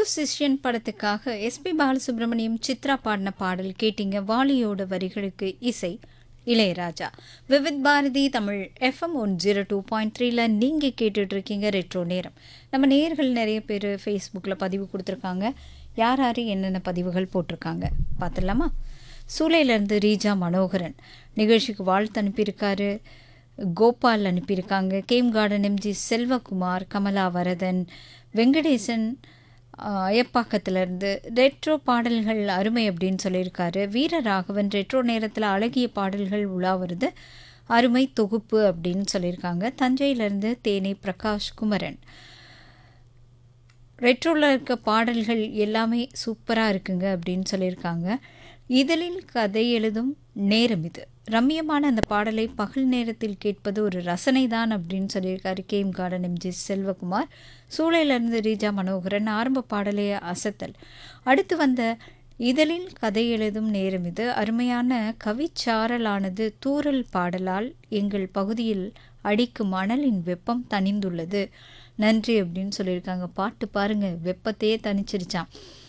குரு சிஷ்யன் படத்துக்காக எஸ்பி பாலசுப்ரமணியம் சித்ரா பாடின பாடல் கேட்டீங்க வாலியோட வரிகளுக்கு இசை Ilaiyaraaja Vividh Bharati Tamil FM one zero two point த்ரீல நீங்கள் கேட்டுட்டு இருக்கீங்க ரெட்ரோ நேரம் நம்ம நேர்கள் நிறைய பேர் ஃபேஸ்புக்கில் பதிவு கொடுத்துருக்காங்க யார் யார் என்னென்ன பதிவுகள் போட்டிருக்காங்க பார்த்துடலாமா சூளையிலேருந்து ரீஜா மனோகரன் நிகழ்ச்சிக்கு வாழ்த்து அனுப்பியிருக்காரு கோபால் அனுப்பியிருக்காங்க game garden MG Selvakumar Kamala Varadan Venkatesan ஆஹ், அயப்பாக்கத்திலேருந்து ரெட்ரோ பாடல்கள் அருமை அப்படின்னு சொல்லியிருக்காரு வீரராகவன் ரெட்ரோ நேரத்தில் அழகிய பாடல்கள் உலா வருது அருமை தொகுப்பு அப்படின்னு சொல்லியிருக்காங்க தஞ்சையிலேருந்து தேனி பிரகாஷ் குமரன் ரெட்ரோவில் இருக்க பாடல்கள் எல்லாமே சூப்பராக இருக்குங்க அப்படின்னு சொல்லியிருக்காங்க இதழில் கதை எழுதும் நேரம் இது ரம்மியமான அந்த பாடலை பகல் நேரத்தில் கேட்பது ஒரு ரசனை தான் அப்படின்னு சொல்லியிருக்காரு கேம் கார்டன் எம்ஜி செல்வகுமார் சூளையிலிருந்து ரீஜா மனோகரன் ஆரம்ப பாடலே அசத்தல் அடுத்து வந்த இதழில் கதை எழுதும் நேரம் இது அருமையான கவிச்சாரலானது தூறல் பாடலால் எங்கள் பகுதியில் அடிக்கும் மணலின் வெப்பம் தணிந்துள்ளது நன்றி அப்படின்னு சொல்லியிருக்காங்க பாட்டு பாருங்க வெப்பத்தையே தணிச்சிருச்சான்